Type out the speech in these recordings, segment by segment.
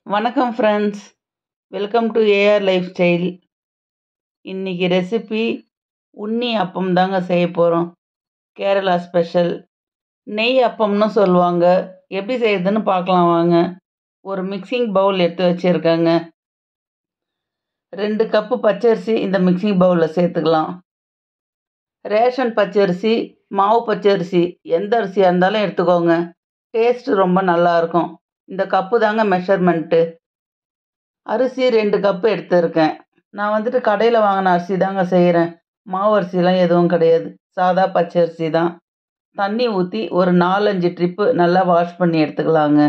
வணக்கம் friends welcome to AR life style இன்றைக்கி recipe unni appam தாங்க செய்ய போகிறோம் கேரளா ஸ்பெஷல் நெய் அப்பம்னு சொல்லுவாங்க எப்படி செய்யுதுன்னு பார்க்கலாம் வாங்க ஒரு மிக்சிங் பவுல் எடுத்து வச்சுருக்கேங்க ரெண்டு கப்பு பச்சரிசி இந்த மிக்சிங் பவுலில் சேர்த்துக்கலாம் ரேஷன் பச்சரிசி மாவு பச்சரிசி எந்த அரிசியாக இருந்தாலும் எடுத்துக்கோங்க டேஸ்ட்டு ரொம்ப நல்லாயிருக்கும் இந்த கப்பு தாங்க மெஷர்மெண்ட்டு அரிசி ரெண்டு கப்பு எடுத்திருக்கேன் நான் வந்துட்டு கடையில் வாங்கின அரிசி தாங்க செய்கிறேன் மாவு அரிசிலாம் எதுவும் கிடையாது சாதா பச்சை அரிசி தான் தண்ணி ஊற்றி ஒரு நாலஞ்சு ட்ரிப்பு நல்லா வாஷ் பண்ணி எடுத்துக்கலாங்க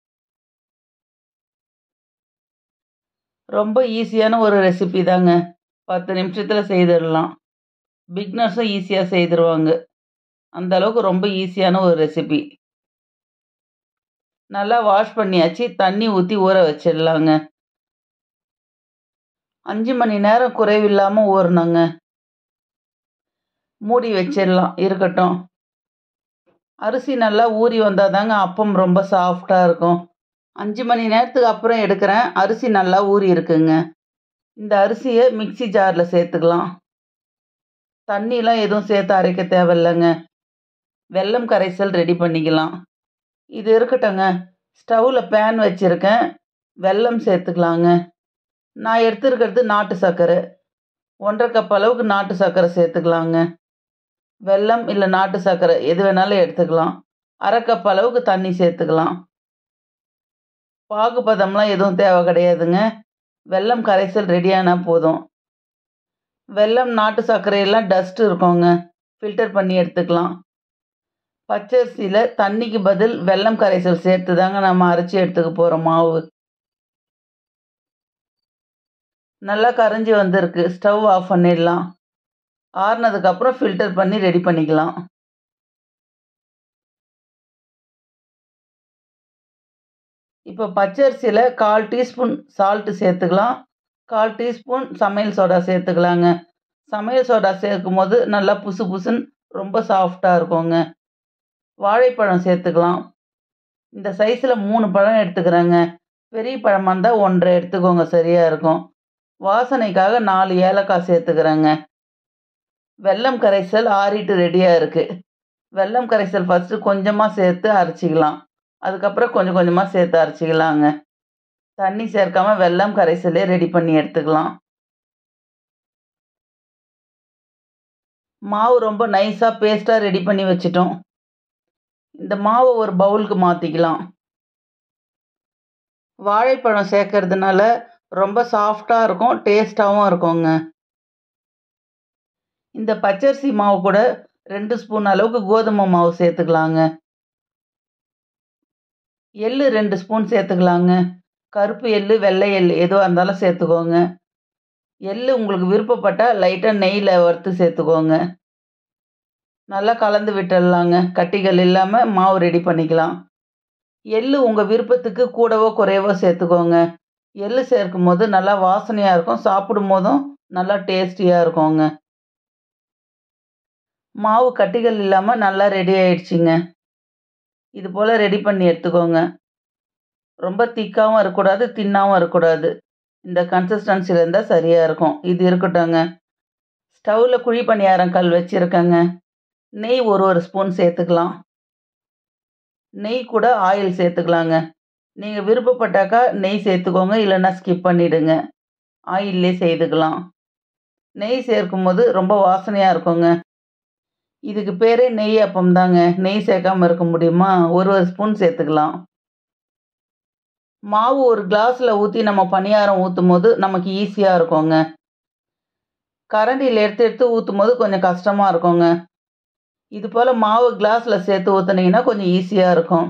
ரொம்ப ஈஸியான ஒரு ரெசிபி தாங்க பத்து நிமிஷத்தில் செய்திடலாம் பிக்னர்ஸும் ஈஸியாக செய்திருவாங்க அந்த அளவுக்கு ரொம்ப ஈஸியான ஒரு ரெசிபி நல்லா வாஷ் பண்ணியாச்சு தண்ணி ஊற்றி ஊற வச்சிடலாங்க அஞ்சு மணி நேரம் குறைவில்லாமல் ஊறணுங்க மூடி வச்சிடலாம் இருக்கட்டும் அரிசி நல்லா ஊறி வந்தால் தாங்க அப்பம் ரொம்ப சாஃப்டாக இருக்கும் அஞ்சு மணி நேரத்துக்கு அப்புறம் எடுக்கிறேன் அரிசி நல்லா ஊறி இருக்குங்க இந்த அரிசியை மிக்சி ஜாரில் சேர்த்துக்கலாம் தண்ணிலாம் எதுவும் சேர்த்து அரைக்க தேவையில்லைங்க வெல்லம் கரைசல் ரெடி பண்ணிக்கலாம் இது இருக்கட்டுங்க ஸ்டவ்வில் பேன் வச்சுருக்கேன் வெல்லம் சேர்த்துக்கலாங்க நான் எடுத்துருக்கிறது நாட்டு சர்க்கரை ஒன்றரை கப் அளவுக்கு நாட்டு சர்க்கரை சேர்த்துக்கலாங்க வெல்லம் இல்லை நாட்டு சர்க்கரை எது வேணாலும் எடுத்துக்கலாம் அரை கப் அளவுக்கு தண்ணி சேர்த்துக்கலாம் பாகுபதம்லாம் எதுவும் தேவை கிடையாதுங்க வெல்லம் கரைசல் ரெடியானால் போதும் வெல்லம் நாட்டு சர்க்கரையெல்லாம் டஸ்ட் இருக்குங்க ஃபில்டர் பண்ணி எடுத்துக்கலாம் பச்சரிசியில் தண்ணிக்கு பதில் வெல்லம் கரைசல் சேர்த்து தாங்க நம்ம அரைச்சி எடுத்துக்க போகிறோம் மாவு நல்லா கரைஞ்சி வந்திருக்கு ஸ்டவ் ஆஃப் பண்ணிடலாம் ஆறுனதுக்கப்புறம் ஃபில்டர் பண்ணி ரெடி பண்ணிக்கலாம் இப்போ பச்சரிசியில் கால் டீஸ்பூன் சால்ட்டு சேர்த்துக்கலாம் கால் டீஸ்பூன் சமையல் சோடா சேர்த்துக்கலாங்க சமையல் சோடா சேர்க்கும் போது நல்லா புசு புசுன்னு ரொம்ப சாஃப்டாக இருக்குங்க வாழைப்பழம் சேர்த்துக்கலாம் இந்த சைஸில் மூணு பழம் எடுத்துக்கிறேங்க பெரிய பழமாக இருந்தால் ஒன்றரை எடுத்துக்கோங்க சரியாக இருக்கும் வாசனைக்காக நாலு ஏலக்காய் சேர்த்துக்கிறேங்க வெல்லம் கரைசல் ஆறிட்டு ரெடியாக இருக்குது வெல்லம் கரைசல் ஃபஸ்ட்டு கொஞ்சமாக சேர்த்து அரைச்சிக்கலாம் அதுக்கப்புறம் கொஞ்சம் கொஞ்சமாக சேர்த்து அரைச்சிக்கலாங்க தண்ணி சேர்க்காம வெல்லம் கரைசலே ரெடி பண்ணி எடுத்துக்கலாம் மாவு ரொம்ப நைஸாக பேஸ்ட்டாக ரெடி பண்ணி வச்சிட்டோம் இந்த மாவை ஒரு பவுலுக்கு மாற்றிக்கலாம் வாழைப்பழம் சேர்க்கறதுனால ரொம்ப சாஃப்டாக இருக்கும் டேஸ்ட்டாகவும் இருக்குங்க இந்த பச்சரிசி மாவு கூட ரெண்டு ஸ்பூன் அளவுக்கு கோதுமை மாவு சேர்த்துக்கலாங்க எள்ளு ரெண்டு ஸ்பூன் சேர்த்துக்கலாங்க கருப்பு எள்ளு வெள்ளை எள்ளு எதுவாக இருந்தாலும் சேர்த்துக்கோங்க எள்ளு உங்களுக்கு விருப்பப்பட்டால் லைட்டாக நெய்யில் வறுத்து சேர்த்துக்கோங்க நல்லா கலந்து விட்டுடலாங்க கட்டிகள் இல்லாமல் மாவு ரெடி பண்ணிக்கலாம் எள்ளு உங்கள் விருப்பத்துக்கு கூடவோ குறைவோ சேர்த்துக்கோங்க எள்ளு சேர்க்கும் போது நல்லா வாசனையாக இருக்கும் சாப்பிடும் போதும் நல்லா டேஸ்டியாக இருக்குங்க மாவு கட்டிகள் இல்லாமல் நல்லா ரெடி ஆயிடுச்சுங்க இது போல் ரெடி பண்ணி எடுத்துக்கோங்க ரொம்ப திக்காகவும் இருக்கக்கூடாது தின்னாகவும் இருக்கக்கூடாது இந்த கன்சிஸ்டன்சியில் இருந்தால் சரியாக இருக்கும் இது இருக்கட்டும்ங்க ஸ்டவ்வில் குழி பணியாரம் கல் வச்சுருக்கேங்க நெய் ஒரு ஒரு ஸ்பூன் சேர்த்துக்கலாம் நெய் கூட ஆயில் சேர்த்துக்கலாங்க நீங்கள் விருப்பப்பட்டாக்கா நெய் சேர்த்துக்கோங்க இல்லைன்னா ஸ்கிப் பண்ணிவிடுங்க ஆயிலே செய்துக்கலாம் நெய் சேர்க்கும் போது ரொம்ப வாசனையாக இருக்குங்க இதுக்கு பேரே நெய் அப்பம் தாங்க நெய் சேர்க்காமல் இருக்க முடியுமா ஒரு ஒரு ஸ்பூன் சேர்த்துக்கலாம் மாவு ஒரு கிளாஸில் ஊற்றி நம்ம பணியாரம் ஊற்றும் போது நமக்கு ஈஸியாக இருக்குங்க கரண்டியில் எடுத்து எடுத்து ஊற்றும் போது கொஞ்சம் கஷ்டமாக இருக்குங்க இது போல் மாவு கிளாஸில் சேர்த்து ஊற்றுனீங்கன்னா கொஞ்சம் ஈஸியாக இருக்கும்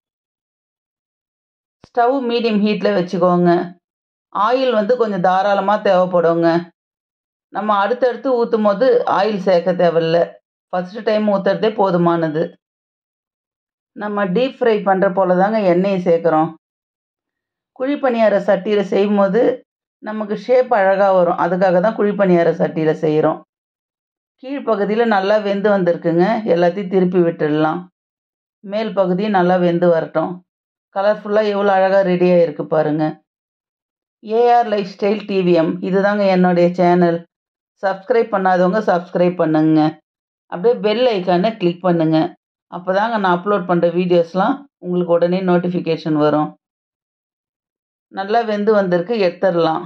ஸ்டவ் மீடியம் ஹீட்டில் வச்சுக்கோங்க ஆயில் வந்து கொஞ்சம் தாராளமாக தேவைப்படுங்க நம்ம அடுத்தடுத்து ஊற்றும் போது ஆயில் சேர்க்க தேவையில்ல ஃபஸ்ட்டு டைம் ஊற்றுறதே போதுமானது நம்ம டீப் ஃப்ரை பண்ணுற போல தாங்க எண்ணெயை சேர்க்குறோம் குழிப்பணியார சட்டியில் செய்யும் போது நமக்கு ஷேப் அழகாக வரும் அதுக்காக தான் குழிப்பணியார சட்டியில் செய்கிறோம் கீழ்ப்பகுதியில் நல்லா வெந்து வந்திருக்குங்க எல்லாத்தையும் திருப்பி விட்டுடலாம் மேல் பகுதியும் நல்லா வெந்து வரட்டும் கலர்ஃபுல்லாக எவ்வளோ அழகாக ரெடியாக இருக்கு பாருங்க ஏஆர் லைஃப் ஸ்டைல் டிவிஎம் இதுதாங்க என்னுடைய சேனல் சப்ஸ்கிரைப் பண்ணாதவங்க சப்ஸ்கிரைப் பண்ணுங்க அப்படியே பெல் ஐக்கானை கிளிக் பண்ணுங்க அப்போ தாங்க நான் அப்லோட் பண்ணுற வீடியோஸ்லாம் உங்களுக்கு உடனே நோட்டிஃபிகேஷன் வரும் நல்லா வெந்து வந்திருக்கு எடுத்துடலாம்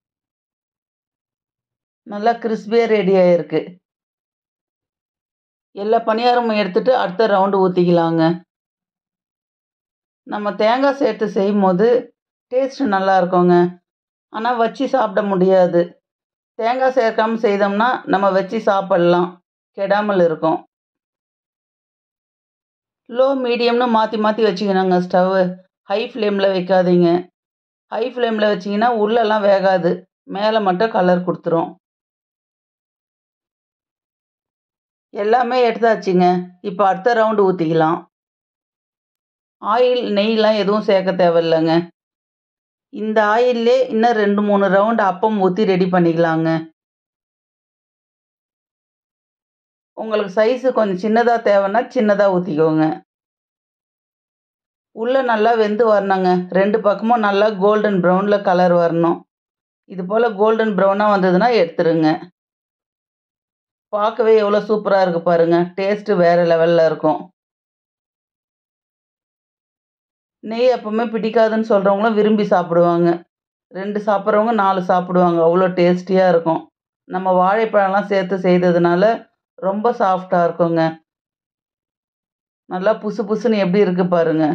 நல்லா கிறிஸ்பியாக ரெடியாக இருக்கு எல்லா பணியாரமும் எடுத்துட்டு அடுத்த ரவுண்டு ஊற்றிக்கலாங்க நம்ம தேங்காய் சேர்த்து செய்யும் போது டேஸ்ட் நல்லா இருக்குங்க ஆனால் வச்சு சாப்பிட முடியாது தேங்காய் சேர்க்காம செய்தோம்னா நம்ம வச்சு சாப்பிடலாம் கெடாமல் இருக்கும் லோ மீடியம்னு மாற்றி மாற்றி வச்சுக்கணுங்க ஸ்டவ்வு ஹை ஃப்ளேமில் வைக்காதீங்க ஹை ஃப்ளேமில் வச்சிங்கன்னா உள்ளெல்லாம் வேகாது மேலே மட்டும் கலர் கொடுத்துரும் எல்லாமே எடுத்தாச்சுங்க இப்போ அடுத்த ரவுண்டு ஊற்றிக்கலாம் ஆயில் நெய்லாம் எதுவும் சேர்க்க தேவையில்லைங்க இந்த ஆயிலே இன்னும் ரெண்டு மூணு ரவுண்டு அப்பம் ஊற்றி ரெடி பண்ணிக்கலாங்க உங்களுக்கு சைஸு கொஞ்சம் சின்னதாக தேவைன்னா சின்னதாக ஊற்றிக்கோங்க உள்ளே நல்லா வெந்து வரணுங்க ரெண்டு பக்கமும் நல்லா கோல்டன் ப்ரௌனில் கலர் வரணும் இது போல் கோல்டன் ப்ரௌனாக வந்ததுன்னா எடுத்துருங்க பார்க்கவே எவ்வளோ சூப்பராக இருக்குது பாருங்கள் டேஸ்ட்டு வேறு லெவலில் இருக்கும் நெய் எப்பவுமே பிடிக்காதுன்னு சொல்கிறவங்களும் விரும்பி சாப்பிடுவாங்க ரெண்டு சாப்பிட்றவங்க நாலு சாப்பிடுவாங்க அவ்வளோ டேஸ்டியாக இருக்கும் நம்ம வாழைப்பழம்லாம் சேர்த்து செய்ததுனால ரொம்ப சாஃப்டாக இருக்குங்க நல்லா புசு புசுன்னு எப்படி இருக்குது பாருங்க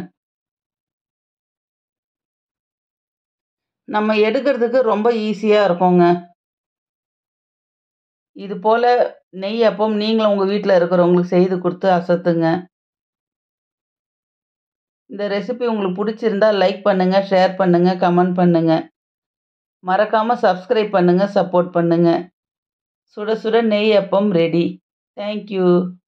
நம்ம எடுக்கிறதுக்கு ரொம்ப ஈஸியாக இருக்குங்க இது போல் நெய் அப்பம் நீங்களும் உங்கள் வீட்டில் இருக்கிறவங்களுக்கு செய்து கொடுத்து அசத்துங்க இந்த ரெசிபி உங்களுக்கு பிடிச்சிருந்தா லைக் பண்ணுங்கள் ஷேர் பண்ணுங்கள் கமெண்ட் பண்ணுங்கள் மறக்காமல் சப்ஸ்கிரைப் பண்ணுங்கள் சப்போர்ட் பண்ணுங்கள் சுட சுட நெய் அப்பம் ரெடி தேங்க்யூ